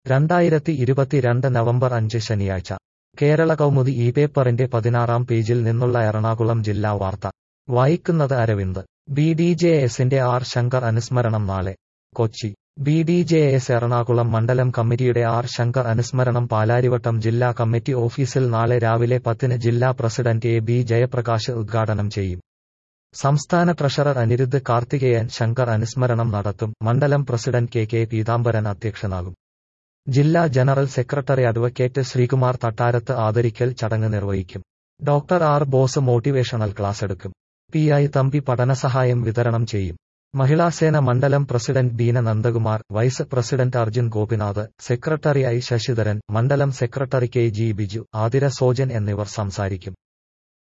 രണ്ടായിരത്തി ഇരുപത്തിരണ്ട് നവംബർ അഞ്ച് ശനിയാഴ്ച കേരള കൗമുദി ഈ പേപ്പറിന്റെ പതിനാറാം പേജിൽ നിന്നുള്ള എറണാകുളം ജില്ലാ വാർത്ത വായിക്കുന്നത് അരവിന്ദ് ബി ഡി ജെ എസിന്റെ ആർ ശങ്കർ അനുസ്മരണം നാളെ Kochi B D J S Ernakulam മണ്ഡലം കമ്മിറ്റിയുടെ ആർ ശങ്കർ അനുസ്മരണം പാലാരിവട്ടം ജില്ലാ കമ്മിറ്റി ഓഫീസിൽ നാളെ രാവിലെ പത്തിന് ജില്ലാ പ്രസിഡന്റ് എ ബി ജയപ്രകാശ് ഉദ്ഘാടനം ചെയ്യും സംസ്ഥാന ട്രഷറർ അനിരുദ്ധ് കാർത്തികേയൻ ശങ്കർ അനുസ്മരണം നടത്തും മണ്ഡലം പ്രസിഡന്റ് കെ കെ പീതാംബരൻ അധ്യക്ഷനാകും ജില്ലാ general secretary advocate Sreekumar Thattarath ആദരിക്കൽ ചടങ്ങ് നിർവഹിക്കും doctor R Bose motivational class എടുക്കും പി ഐ തമ്പി പഠനസഹായം വിതരണം ചെയ്യും മഹിളാസേന മണ്ഡലം president Beena Nandakumar vice president Arjun Gopinath secretary I Sasidharan മണ്ഡലം secretary K G Biju Athira Sojan എന്നിവർ സംസാരിക്കും